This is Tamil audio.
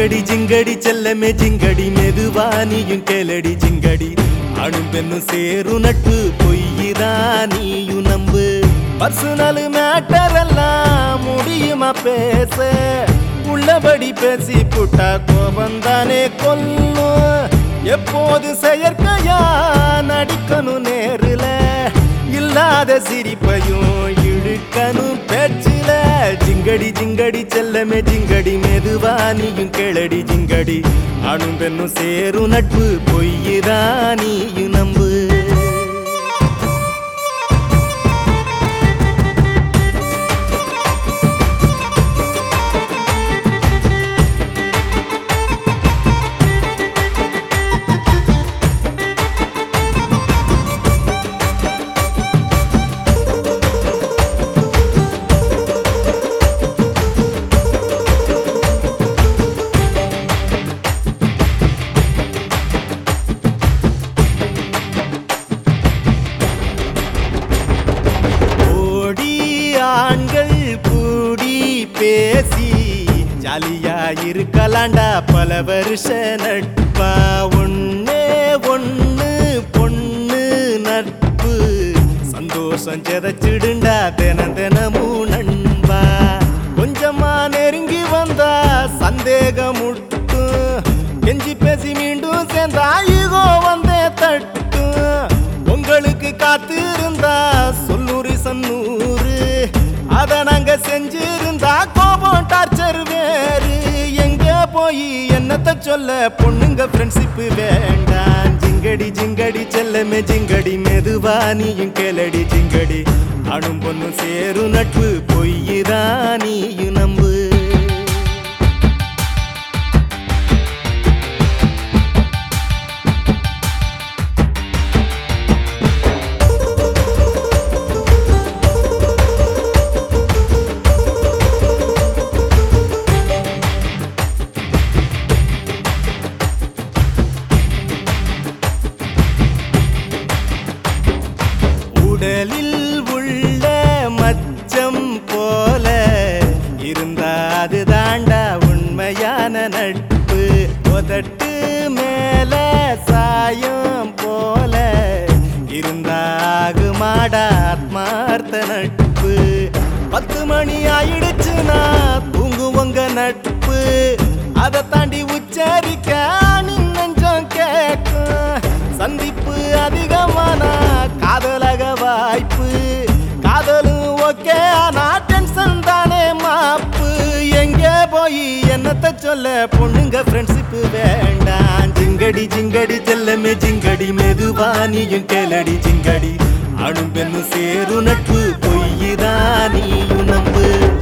ஜிங்கடி ஜிங்கடி செல்லமே ஜிங்கடி மெதுவா நீயும் கேளடி ஜிங்கடி அணும் பெண்ணும் சேரும் நட்பு பொய்யிதான் நீயும் நம்பு பர்சனல் மேட்டர் எல்லாம் முடியுமா பேச உள்ளபடி பேசி புட்டா கோபந்தானே கொல்லும் எப்போது செயற்கையா நடிக்கணும் நேருல இல்லாத சிரிப்பையும் இழுக்கணும் பேச்சில ஜிங்கடி ஜிங்கடி செல்லமே ஜிங்கடி மெதுவா நீயும் கேளடி ஜிங்கடி அணும் பெண்ணும் சேரும் நட்பு பொய்யுதான் நீயும் நம்பு ஓடி ஆண்கள் கூடி பேசி ஜாலியா இருக்கலாண்டா பல வருஷ நட்பா ஒண்ணே ஒண்ணு பொண்ணு நட்பு சந்தோஷம் செதச்சிடுண்டா தினம் தினமும் நண்பா கொஞ்சமா நெருங்கி வந்தா சந்தேகம் முட்டும் கெஞ்சி பேசி மீண்டும் சேர்ந்தா ஈகோ வந்தே தட்டும் உங்களுக்கு காத்திருந்தா சொல்லூரி சன்னூறு அத நாங்க செஞ்சிருந்தா கோபம் டார்ச்சர் வேறு எங்க போய் என்னத்த சொல்ல பொண்ணுங்க ஃப்ரெண்ட்ஷிப் வேண்டாம் ஜிங்கடி ஜிங்கடி செல்லமே ஜிங்கடி மெதுவா நீயும் கேளடி ஜிங்கடி அணும் பொண்ணும் சேரும் நட்பு பொய்யுதான் நீயும் நம்பு உடலில் உள்ள மச்சம் போல இருந்தா அது தாண்டா உண்மையான நட்பு உதட்டு மேல சாயம் போல இருந்தாகுமாடா ஆத்மார்த்த நட்பு பத்து மணி ஆயிடுச்சுன்னா தூங்குவங்க நட்பு அதை தாண்டி உச்சரிக்க நெஞ்சம் கேட்கும் சந்திப்பு அதிகமான காதலக வாய்ப்பு காதலும் ஓகே ஆனா டென்ஷன் தானே மாப்பு எங்கே போய் என்னத்த சொல்ல பொண்ணுங்க ஃப்ரெண்ட்ஷிப் வேண்டாம் ஜிங்கடி ஜிங்கடி செல்லமே ஜிங்கடி மெதுவா நீயும் கேளடி ஜிங்கடி அணும் பெண்ணும் சேரு நட்பு பொய்யுதான் நீயும் நம்பு